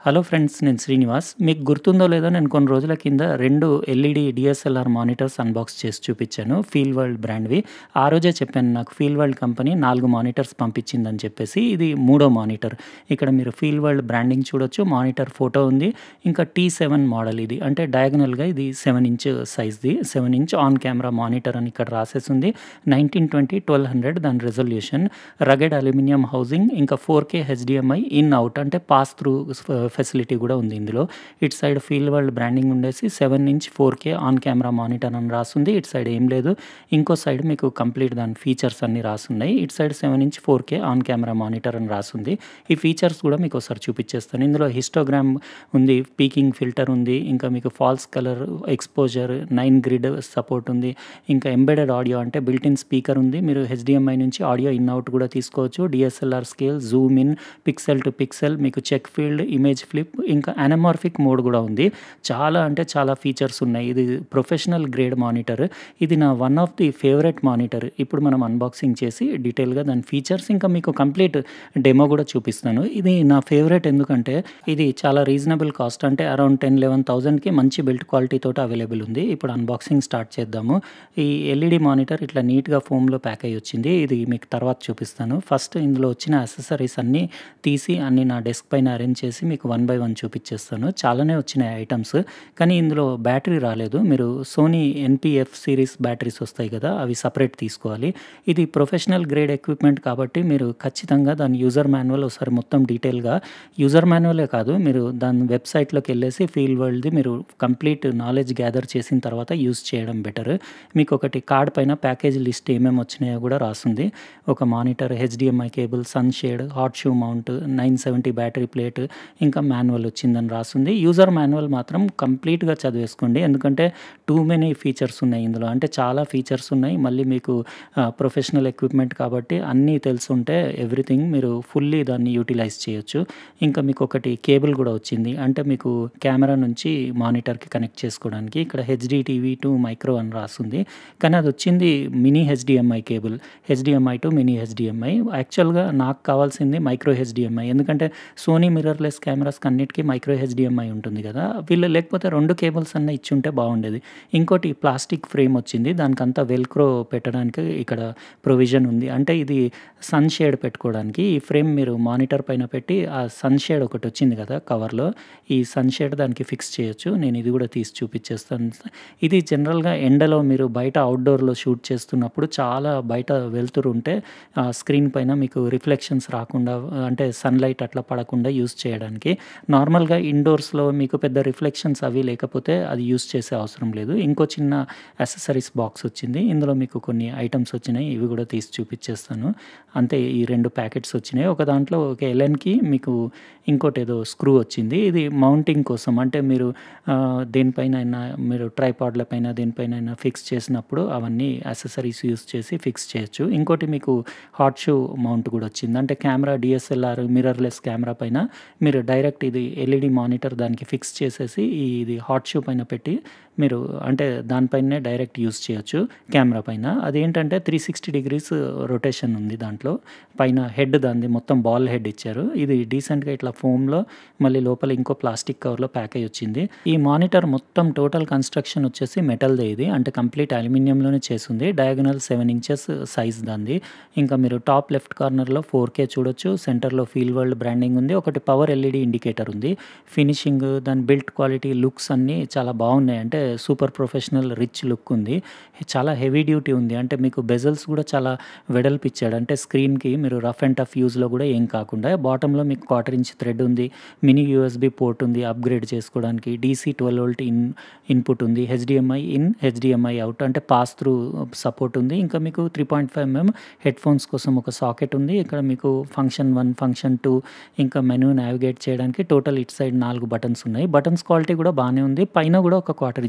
Hello friends నేను శ్రీనివాస్ మీకు గుర్తుందో లేదో నేను కొన్ని రోజుల కింద రెండు ఎల్ఈడి డిఎస్ఎల్ఆర్ మానిటర్స్ అన్బాక్స్ చేసి చూపించాను ఫీల్ వరల్డ్ బ్రాండ్వి ఆ రోజే చెప్పాను నాకు ఫీల్ వరల్డ్ కంపెనీ నాలుగు మానిటర్స్ పంపించిందని చెప్పేసి ఇది మూడో మానిటర్ ఇక్కడ మీరు ఫీల్ వరల్డ్ బ్రాండింగ్ చూడొచ్చు మానిటర్ ఫోటో ఉంది ఇంకా టీ సెవెన్ మోడల్ ఇది అంటే డయాగనల్గా ఇది సెవెన్ ఇంచ్ సైజ్ది seven inch on camera monitor అని ఇక్కడ రాసేసి ఉంది నైన్టీన్ ట్వంటీ ట్వెల్వ్ హండ్రెడ్ దాని రెజల్యూషన్ రగెడ్ అల్యూమినియం హౌసింగ్ ఇంకా four K HDMI in out అంటే పాస్ త్రూ ఫెసిలిటీ కూడా ఉంది ఇందులో ఇటు సైడ్ ఫీల్ వరల్డ్ బ్రాండింగ్ ఉండేసి seven inch four K on camera monitor అని రాస్తుంది ఇటు సైడ్ ఏం లేదు ఇంకో సైడ్ మీకు కంప్లీట్ దాని ఫీచర్స్ అన్ని రాసున్నాయి ఇటు side seven inch four K on camera monitor అని రాస్తుంది ఈ ఫీచర్స్ కూడా మీకు ఒకసారి చూపించేస్తాను ఇందులో హిస్టోగ్రామ్ ఉంది పీకింగ్ ఫిల్టర్ ఉంది ఇంకా మీకు false colour exposure nine grid support ఉంది ఇంకా ఎంబెడెడ్ ఆడియో అంటే బిల్టిన్ స్పీకర్ ఉంది మీరు హెచ్డిఎంఐ నుంచి ఆడియో ఇన్ అవుట్ కూడా తీసుకోవచ్చు DSLR scale zoom in pixel to pixel మీకు చెక్ ఫీల్డ్ ఇమేజ్ ఫ్లిప్ ఇంకా అనమార్ఫిక్ మోడ్ కూడా ఉంది చాలా అంటే చాలా ఫీచర్స్ ఉన్నాయి ఇది ప్రొఫెషనల్ గ్రేడ్ మానిటర్ ఇది నా one of the favourite monitor ఇప్పుడు మనం అన్బాక్సింగ్ చేసి డీటెయిల్గా దాని ఫీచర్స్ ఇంకా మీకు కంప్లీట్ డెమో కూడా చూపిస్తాను ఇది నా ఫేవరెట్ ఎందుకంటే ఇది చాలా రీజనబుల్ కాస్ట్ అంటే అరౌండ్ టెన్ లెవెన్ థౌజండ్కి మంచి బిల్ట్ క్వాలిటీ తోటి అవైలబుల్ ఉంది ఇప్పుడు అన్బాక్సింగ్ స్టార్ట్ చేద్దాము ఈ ఎల్ఈడి మానిటర్ ఇట్లా నీట్గా ఫోమ్లో ప్యాక్ అయ్యి వచ్చింది ఇది మీకు తర్వాత చూపిస్తాను ఫస్ట్ ఇందులో వచ్చిన అసెసరీస్ అన్నీ తీసి అన్ని నా డెస్క్ పైన అరేంజ్ చేసి మీకు వన్ బై వన్ చూపించేస్తాను చాలానే వచ్చినాయి ఐటమ్స్ కానీ ఇందులో బ్యాటరీ రాలేదు మీరు సోనీ ఎన్పిఎఫ్ సిరీస్ బ్యాటరీస్ వస్తాయి కదా అవి సపరేట్ తీసుకోవాలి ఇది ప్రొఫెషనల్ గ్రేడ్ ఎక్విప్మెంట్ కాబట్టి మీరు ఖచ్చితంగా దాని యూజర్ మాన్యువల్ ఒకసారి మొత్తం డీటెయిల్గా యూజర్ మాన్యువలే కాదు మీరు దాని వెబ్సైట్లోకి వెళ్ళేసి ఫీల్ వరల్డ్ది మీరు కంప్లీట్ నాలెడ్జ్ గ్యాదర్ చేసిన తర్వాత యూజ్ చేయడం బెటర్ మీకు ఒకటి కార్డ్ పైన ప్యాకేజ్ లిస్ట్ ఏమేమి వచ్చినాయో కూడా రాస్తుంది ఒక monitor HDMI cable sun shade hot shoe mount nine seventy battery plate ఇంకా మాన్యువల్ వచ్చిందని రాస్తుంది యూజర్ మాన్యువల్ మాత్రం కంప్లీట్గా చదివేసుకోండి ఎందుకంటే టూ మెనీ ఫీచర్స్ ఉన్నాయి ఇందులో అంటే చాలా ఫీచర్స్ ఉన్నాయి మళ్ళీ మీకు ప్రొఫెషనల్ ఎక్విప్మెంట్ కాబట్టి అన్నీ తెలుసుంటే ఎవ్రీథింగ్ మీరు ఫుల్లీ దాన్ని యూటిలైజ్ చేయొచ్చు ఇంకా మీకు ఒకటి కేబుల్ కూడా వచ్చింది అంటే మీకు కెమెరా నుంచి మానిటర్కి కనెక్ట్ చేసుకోవడానికి ఇక్కడ హెచ్డి టీవీ టు మైక్రో అని రాస్తుంది కానీ అది వచ్చింది mini HDMI cable HDMI to mini HDMI యాక్చువల్గా నాకు కావాల్సింది మైక్రో హెచ్డిఎంఐ ఎందుకంటే సోనీ మిర్రర్లెస్ కెమెరాస్కి అన్నిటికీ మైక్రో హెచ్డిఎంఐ ఉంటుంది కదా వీళ్ళు లేకపోతే రెండు కేబుల్స్ అన్న ఇచ్చి ఉంటే బాగుండేది ఇంకోటి ప్లాస్టిక్ ఫ్రేమ్ వచ్చింది దానికి అంతా వెల్క్రో పెట్టడానికి ఇక్కడ ప్రొవిజన్ ఉంది అంటే ఇది సన్ షేడ్ పెట్టుకోవడానికి ఈ ఫ్రేమ్ మీరు మానిటర్ పైన పెట్టి ఆ సన్ షేడ్ ఒకటి వచ్చింది కదా కవర్లో ఈ సన్ షేడ్ దానికి ఫిక్స్ చేయొచ్చు నేను ఇది కూడా తీసి చూపించేస్తాను ఇది జనరల్గా ఎండలో మీరు బయట అవుట్డోర్లో షూట్ చేస్తున్నప్పుడు చాలా బయట వెళ్తురు ఉంటే ఆ స్క్రీన్ పైన మీకు రిఫ్లెక్షన్స్ రాకుండా అంటే సన్లైట్ అట్లా పడకుండా యూస్ చేయడానికి నార్మల్గా ఇండోర్స్లో మీకు పెద్ద రిఫ్లెక్షన్స్ అవి లేకపోతే అది యూస్ చేసే అవసరం లేదు ఇంకో చిన్న అసెసరీస్ బాక్స్ వచ్చింది ఇందులో మీకు కొన్ని ఐటమ్స్ వచ్చినాయి ఇవి కూడా తీసి చూపించేస్తాను అంతే ఈ రెండు ప్యాకెట్స్ వచ్చినాయి ఒక దాంట్లో ఒక ఎలెన్కి మీకు ఇంకోటి ఏదో స్క్రూ వచ్చింది ఇది మౌంటింగ్ కోసం అంటే మీరు దేనిపైన అయినా మీరు ట్రైపాడ్ల పైన దేనిపైన అయినా ఫిక్స్ చేసినప్పుడు అవన్నీ అసెసరీస్ యూస్ చేసి ఫిక్స్ చేయొచ్చు ఇంకోటి మీకు హాట్ షూ మౌంట్ కూడా వచ్చింది అంటే కెమెరా డిఎస్ఎల్ఆర్ మిర్రర్లెస్ కెమెరా పైన మీరు డైరెక్ట్ ఇది ఎల్ఈడి మానిటర్ దానికి ఫిక్స్ చేసేసి ఇది హాట్ షూ పైన పెట్టి మీరు అంటే దానిపైనే డైరెక్ట్ యూస్ చేయొచ్చు కెమెరా పైన అదేంటంటే త్రీ సిక్స్టీ డిగ్రీస్ రొటేషన్ ఉంది దాంట్లో పైన హెడ్ దాన్ని మొత్తం బాల్ హెడ్ ఇచ్చారు ఇది డీసెంట్గా ఇట్లా ఫోమ్లో మళ్ళీ లోపల ఇంకో ప్లాస్టిక్ కవర్లో ప్యాక్ అయ్యి వచ్చింది ఈ మానిటర్ మొత్తం టోటల్ కన్స్ట్రక్షన్ వచ్చేసి మెటల్దే ఇది అంటే కంప్లీట్ అల్యూమినియంలోనే చేసింది డయాగనల్ సెవెన్ ఇంచెస్ సైజ్ దాన్ని ఇంకా మీరు టాప్ లెఫ్ట్ కార్నర్లో ఫోర్ కే చూడొచ్చు సెంటర్లో ఫీల్ వరల్డ్ బ్రాండింగ్ ఉంది ఒకటి పవర్ ఎల్ఈడి ఇండికేటర్ ఉంది ఫినిషింగ్ దాని బిల్ట్ క్వాలిటీ లుక్స్ అన్నీ చాలా బాగున్నాయి అంటే సూపర్ ప్రొఫెషనల్ రిచ్ లుక్ ఉంది చాలా హెవీ డ్యూటీ ఉంది అంటే మీకు బెజల్స్ కూడా చాలా వెడల్పు ఇచ్చాడు అంటే స్క్రీన్కి మీరు రఫ్ అండ్ టఫ్ యూజ్లో కూడా ఏం కాకుండా బాటంలో మీకు క్వార్టర్ ఇంచ్ థ్రెడ్ ఉంది మినీ యూఎస్బి పోర్ట్ ఉంది అప్గ్రేడ్ చేసుకోవడానికి DC twelve volt in input ఉంది హెచ్డిఎంఐ ఇన్ హెచ్డిఎంఐ అవుట్ అంటే పాస్ త్రూ సపోర్ట్ ఉంది ఇంకా మీకు three point five mm headphones కోసం ఒక సాకెట్ ఉంది ఇక్కడ మీకు ఫంక్షన్ వన్ ఫంక్షన్ టూ ఇంకా మెనూ నావిగేట్ చేయడానికి టోటల్ ఇట్ సైడ్ నాలుగు బటన్స్ ఉన్నాయి బటన్స్ క్వాలిటీ కూడా బాగానే ఉంది పైన కూడా ఒక క్వార్టర్ ఇంచ్ థ్రెడ్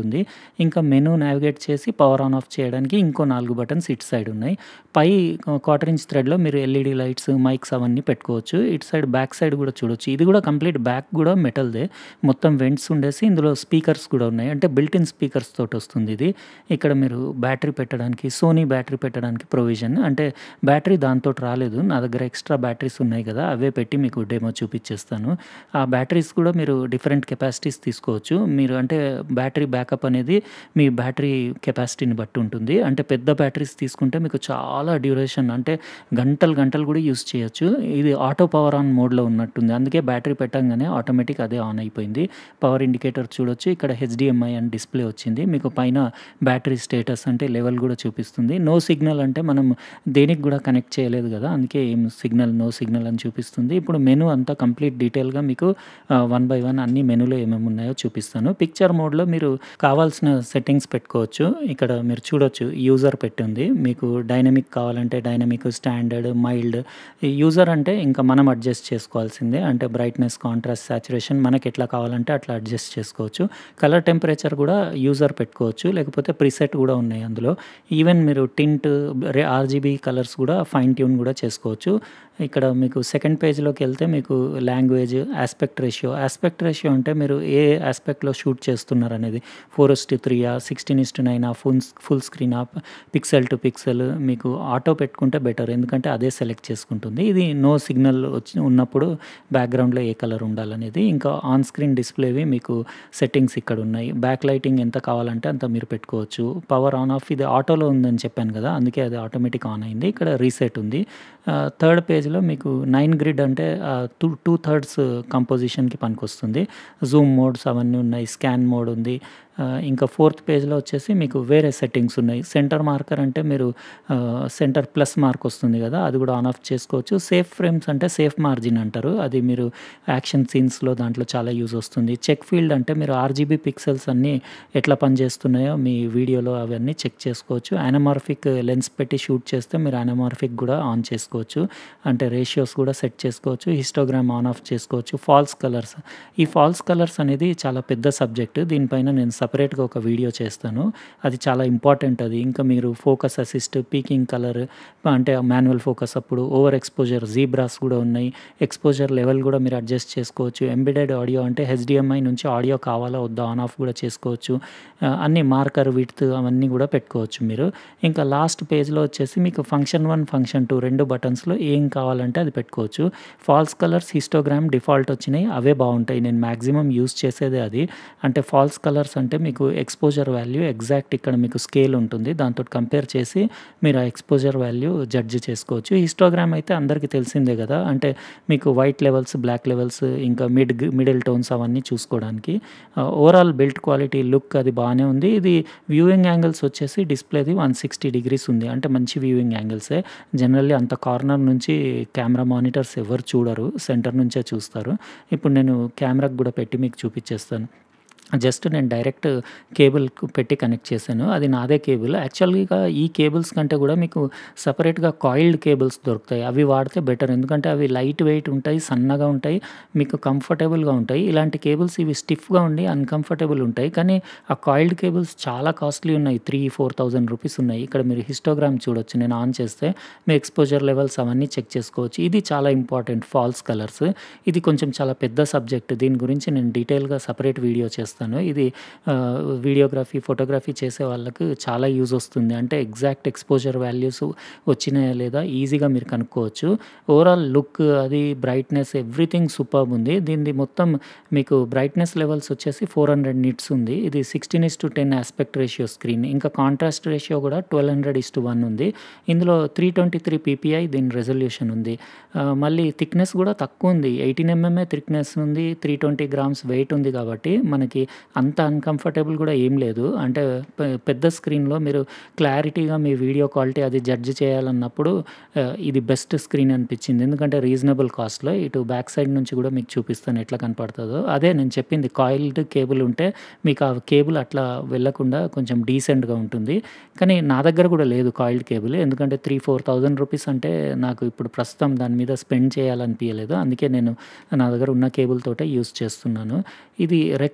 ఉంటుంది. ఇంకా మెనూ నావిగేట్ చేసి పవర్ ఆన్ ఆఫ్ చేయడానికి ఇంకో 4 బటన్స్ ఇటు సైడ్ ఉన్నాయి. పై క్వార్టర్ ఇంచ్ థ్రెడ్‌లో మీరు ఎల్ఈడీ లైట్స్, మైక్స్ అవన్నీ పెట్టుకోవచ్చు. ఇటు సైడ్ బ్యాక్ సైడ్ కూడా చూడొచ్చు. ఇది కూడా కంప్లీట్ బ్యాక్ కూడా మెటల్‌దే. మొత్తం వెంట్స్ ఉండేసి ఇందులో స్పీకర్స్ కూడా ఉన్నాయి. అంటే బిల్ట్ ఇన్ స్పీకర్స్ తోటొస్తుంది ఇది. ఇక్కడ మీరు బ్యాటరీ పెట్టడానికి సోనీ బ్యాటరీ పెట్టడానికి ప్రొవిజన్ అంటే బ్యాటరీ దాంతోటి రాలేదు. నా దగ్గర ఎక్స్‌ట్రా బ్యాటరీస్ ఉన్నాయి కదా! అవే పెట్టి మీకు డెమో చూపిచ్చేస్తాను. ఆ బ్యాటరీస్ కూడా మీరు డిఫరెంట్ కెపాసిటీస్ తీసుకోవచ్చు. మీరు అంటే బ్యాటరీ బ్యాకప్ అనేది మీ బ్యాటరీ కెపాసిటీని బట్టి ఉంటుంది. అంటే పెద్ద బ్యాటరీస్ తీసుకుంటే మీకు చాలా డ్యూరేషన్ అంటే గంటలు గంటలు కూడా యూజ్ చేయొచ్చు. ఇది ఆటో పవర్ ఆన్ మోడ్‌లో ఉన్నట్టుంది. అందుకే బ్యాటరీ పెట్టంగానే ఆటోమేటిక్ అదే ఆన్ అయిపోయింది. పవర్ ఇండికేటర్ చూడొచ్చు. ఇక్కడ హెచ్‌డీఎంఐ అని డిస్‌ప్లే వచ్చింది. మీకు పైన బ్యాటరీ స్టేటస్ అంటే లెవెల్ కూడా చూపిస్తుంది. నో సిగ్నల్ అంటే మనం దేనికి కూడా కనెక్ట్ చేయలేదు కదా! అందుకే ఏం సిగ్నల్, నో సిగ్నల్ అని చూపిస్తుంది. ఇప్పుడు మెనూ అంతా కంప్లీట్ డీటెయిల్‌గా మీకు ఆహ్, వన్ బై వన్ అన్ని మెనూలో ఏమేమి ఉన్నాయో చూపిస్తాను. పిక్చర్ మోడ్‌లో మీరు కావాల్సిన సెట్టింగ్స్ పెట్టుకోవచ్చు. ఇక్కడ మీరు చూడొచ్చు యూజర్ పెట్టుంది. మీకు డైనమిక్ కావాలంటే డైనమిక్, స్టాండర్డ్, మైల్డ్. యూజర్ అంటే ఇంకా మనం అడ్జస్ట్ చేసుకోవాల్సిందే. అంటే బ్రైట్‌నెస్, కాంట్రాస్ట్, సాచురేషన్ మనకెట్లా కావాలంటే అట్లా అడ్జస్ట్ చేసుకోవచ్చు. కలర్ టెంపరేచర్ కూడా యూజర్ పెట్టుకోవచ్చు. లేకపోతే ప్రీసెట్ కూడా ఉన్నాయి అందులో. ఈవెన్ మీరు టింట్, రే ఆర్‌జీబీ కలర్స్ కూడా ఫైన్ ట్యూన్ కూడా చేసుకోవచ్చు. ఇక్కడ మీకు సెకండ్ పేజ్‌లోకెళ్తే మీకు language, aspect ratio. Aspect ratio అంటే మీరు ఏ యాస్పెక్ట్‌లో షూట్ చేస్తున్నారనేది. 4:3ఆ, 16:9ఆ, ఫున్స్ ఫుల్ స్క్రీనా, పిక్సెల్ టు పిక్సెల్ మీకు ఆటో పెట్టుకుంటే బెటర్. ఎందుకంటే అదే సెలెక్ట్ చేసుకుంటుంది. ఇది నో సిగ్నల్ వచ్చి ఉన్నప్పుడు బ్యాక్‌గ్రౌండ్‌లో ఏ కలర్ ఉండాలనేది. ఇంకా ఆన్ స్క్రీన్ డిస్‌ప్లేవి మీకు సెట్టింగ్స్ ఇక్కడున్నాయి. బ్యాక్ లైటింగ్ ఎంత కావాలంటే అంత మీరు పెట్టుకోవచ్చు. పవర్ ఆన్ ఆఫ్ ఇది ఆటోలో ఉందని చెప్పాను కదా! అందుకే అది ఆటోమేటిక్ ఆన్ అయింది. ఇక్కడ రీసెట్ ఉంది. ఆహ్, థర్డ్ పేజ్‌లో మీకు 9 గ్రిడ్ అంటే ఆహ్, టూ టూ థర్డ్స్ కంపోజిషన్‌కి పనికొస్తుంది. జూమ్ మోడ్స్ అవన్నీ ఉన్నాయి. స్కాన్ మోడ్ ఉంది. ఆహ్, ఇంకా ఫోర్త్ పేజ్‌లో వచ్చేసి మీకు వేరే సెట్టింగ్స్ ఉన్నాయి. సెంటర్ మార్కర్ అంటే మీరు ఆహ్, సెంటర్ ప్లస్ మార్క్ వస్తుంది కదా! అది కూడా ఆన్ ఆఫ్ చేసుకోవచ్చు. సేఫ్ ఫ్రేమ్స్ అంటే సేఫ్ మార్జిన్ అంటారు. అది మీరు యాక్షన్ సీన్స్‌లో దాంట్లో చాలా యూజ్ వస్తుంది. చెక్ ఫీల్డ్ అంటే మీరు ఆర్‌జీబీ పిక్సెల్స్ అన్నీ ఎట్లా పనిచేస్తున్నాయో మీ వీడియోలో అవన్నీ చెక్ చేసుకోవచ్చు. యానమార్ఫిక్ లెన్స్ పెట్టి షూట్ చేస్తే మీరు యానమార్ఫిక్ కూడా ఆన్ చేసుకోవచ్చు. అంటే రేషియోస్ కూడా సెట్ చేసుకోవచ్చు. హిస్టోగ్రామ్ ఆన్ ఆఫ్ చేసుకోవచ్చు. False colours. ఈ ఫాల్స్ కలర్స్ అనేది చాలా పెద్ద సబ్జెక్ట్. దీనిపైన నేను సెపరేట్‌గా ఒక వీడియో చేస్తాను. అది చాలా ఇంపార్టెంట్ అది. ఇంకా మీరు ఫోకస్ అసిస్ట్, పీకింగ్ కలర్ అంటే మాన్యువల్ ఫోకస్ అప్పుడు ఓవర్ ఎక్స్‌పోజర్ జీబ్రాస్ కూడా ఉన్నాయి. ఎక్స్‌పోజర్ లెవెల్ కూడా మీరు అడ్జస్ట్ చేసుకోవచ్చు. ఎంబెడెడ్ ఆడియో అంటే హెచ్‌డీఎంఐ నుంచి ఆడియో కావాలా వద్దా ఆన్ ఆఫ్ కూడా చేసుకోవచ్చు. ఆహ్, అన్ని మార్కర్ విడ్త్ అవన్నీ కూడా పెట్టుకోవచ్చు మీరు. ఇంకా లాస్ట్ పేజ్‌లో వచ్చేసి మీకు ఫంక్షన్ 1, ఫంక్షన్ 2 2 బటన్స్‌లో ఏం కావాలంటే అది పెట్టుకోవచ్చు. ఫాల్స్ కలర్స్, హిస్టోగ్రామ్ డిఫాల్ట్ వచ్చినాయి. అవే బావుంటాయి. నేను మాక్సిమం యూజ్ చేసేదే అది. అంటే ఫాల్స్ కలర్స్ అంటే మీకు ఎక్స్‌పోజర్ వాల్యూ ఎగ్జాక్ట్ ఇక్కడ మీకు స్కేల్ ఉంటుంది. దాంతోటి కంపేర్ చేసి మీరు ఆ ఎక్స్‌పోజర్ వాల్యూ జడ్జ్ చేసుకోవచ్చు. హిస్టోగ్రామ్ అయితే అందరికీ తెలిసిందే కదా! అంటే మీకు వైట్ లెవెల్స్, బ్లాక్ లెవెల్స్ ఇంకా మిడ్ మిడిల్ టోన్స్ అవన్నీ చూసుకోవడానికి. ఆహ్, ఓవరాల్ బిల్డ్ క్వాలిటీ, లుక్ అది బానే ఉంది. ఇది వ్యూయింగ్ యాంగిల్స్ వచ్చేసి డిస్‌ప్లేది 160 డిగ్రీస్ ఉంది. అంటే మంచి వ్యూయింగ్ యాంగిల్సే. జనరల్లీ అంత కార్నర్ నుంచి కెమెరా మానిటర్స్ ఎవరు చూడరు. సెంటర్ నుంచే చూస్తారు. ఇప్పుడు నేను కెమెరాకి కూడా పెట్టి మీకు చూపిచ్చేస్తాను. జస్ట్ నేను డైరెక్ట్ కేబుల్ పెట్టి కనెక్ట్ చేశాను. అది నాదే కేబుల్. యాక్చువల్‌గా ఈ కేబుల్స్ కంటే కూడా మీకు సెపరేట్‌గా కాయిల్డ్ కేబుల్స్ దొరుకుతాయి. అవి వాడితే బెటర్. ఎందుకంటే అవి లైట్ వెయిట్ ఉంటాయి. సన్నగా ఉంటాయి. మీకు కంఫర్టబుల్‌గా ఉంటాయి. ఇలాంటి కేబుల్స్ ఇవి స్టిఫ్‌గా ఉండి అన్‌కంఫర్టబుల్ ఉంటాయి. కానీ ఆ కాయిల్డ్ కేబుల్స్ చాలా కాస్ట్‌లీ ఉన్నాయి. 3,000, 4,000 ఉన్నాయి. ఇక్కడ మీరు హిస్టోగ్రామ్ చూడొచ్చు. నేను ఆన్ చేస్తే మీ ఎక్స్‌పోజర్ లెవెల్స్ అవన్నీ చెక్ చేసుకోవచ్చు. ఇది చాలా ఇంపార్టెంట్ ఫాల్స్ కలర్స్. ఇది కొంచెం చాలా పెద్ద సబ్జెక్ట్. దీని గురించి నేను డీటెయిల్‌గా సెపరేట్ వీడియో చేస్తాను. ఇది ఆహ్, వీడియోగ్రఫీ, ఫోటోగ్రఫీ చేసే వాళ్ళకి చాలా యూజ్ వస్తుంది. అంటే ఎగ్జాక్ట్ ఎక్స్‌పోజర్ వాల్యూస్ వచ్చినాయా లేదా ఈజీగా మీరు కనుక్కోవచ్చు. ఓవరాల్ లుక్ అది బ్రైట్‌నెస్ ఎవ్రీథింగ్ సూపర్బ్ ఉంది. దీనిది మొత్తం మీకు బ్రైట్‌నెస్ లెవెల్స్ వచ్చేసి 400 నిట్స్ ఉంది. ఇది 16:10 యాస్పెక్ట్ రేషియో స్క్రీన్. ఇంకా కాంట్రాస్ట్ రేషియో కూడా 1200:1 ఉంది. ఇందులో 323 పీపీఐ దీని రెజల్యూషన్ ఉంది. ఆహ్, మళ్ళీ థిక్‌నెస్ కూడా తక్కువుంది. 18 ఎంఎంఏ థిక్‌నెస్ ఉంది. 320 గ్రామ్స్ వెయిట్ ఉంది కాబట్టి మనకి అంత అన్‌కంఫర్టబుల్ కూడా ఏం లేదు. అంటే పె పెద్ద స్క్రీన్‌లో మీరు క్లారిటీగా మీ వీడియో క్వాలిటీ అది జడ్జ్ చేయాలన్నప్పుడు ఆహ్, ఇది బెస్ట్ స్క్రీన్ అనిపించింది. ఎందుకంటే రీజనబుల్ కాస్ట్‌లో ఇటు బ్యాక్ సైడ్ నుంచి కూడా మీకు చూపిస్తాను ఎట్లా కనపడుతదో. అదే నేను చెప్పింది కాయిల్డ్ కేబుల్ ఉంటే మీకు ఆ కేబుల్ అట్లా వెళ్ళకుండా కొంచెం డీసెంట్‌గా ఉంటుంది. కానీ నా దగ్గర కూడా లేదు కాయిల్డ్ కేబుల్. ఎందుకంటే 3, 4,000 రూపీస్ అంటే నాకు ఇప్పుడు ప్రస్తుతం దాని మీద స్పెండ్ చేయాలనిపియలేదు. అందుకే నేను నా దగ్గర ఉన్న కేబుల్ తోటే యూజ్ చేస్తున్నాను. ఇది రెక్ 709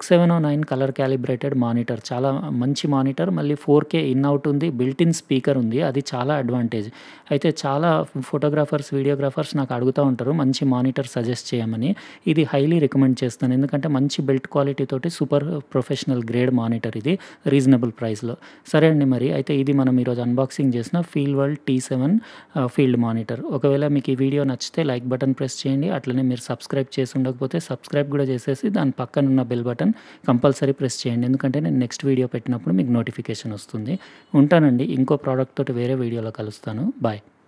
నైన్ కలర్ క్యాలిబ్రేటెడ్ మానిటర్ చాలా మంచి మానిటర్ మళ్ళీ ఫోర్ కే ఇన్ అవుట్ ఉంది బిల్ట్ ఇన్ స్పీకర్ ఉంది అది చాలా అడ్వాంటేజ్ అయితే చాలా ఫోటోగ్రాఫర్స్ వీడియోగ్రాఫర్స్ నాకు అడుగుతూ ఉంటారు మంచి మానిటర్ సజెస్ట్ చేయమని ఇది హైలీ రికమెండ్ చేస్తాను ఎందుకంటే మంచి బిల్ట్ క్వాలిటీ తోటి సూపర్ ప్రొఫెషనల్ గ్రేడ్ మానిటర్ ఇది రీజనబుల్ ప్రైస్లో సరే అండి మరి అయితే ఇది మనం ఈరోజు అన్బాక్సింగ్ చేసిన Feel World T seven field monitor ఒకవేళ మీకు ఈ వీడియో నచ్చితే లైక్ బటన్ ప్రెస్ చేయండి అట్లనే మీరు సబ్స్క్రైబ్ చేసి ఉండకపోతే సబ్స్క్రైబ్ కూడా చేసేసి దాని పక్కన ఉన్న బెల్ బటన్ కంపల్సరీ ప్రెస్ చేయండి ఎందుకంటే నేను నెక్స్ట్ వీడియో పెట్టినప్పుడు మీకు నోటిఫికేషన్ వస్తుంది ఉంటానండి ఇంకో ప్రోడక్ట్ తోటి వేరే వీడియోలో కలుస్తాను బాయ్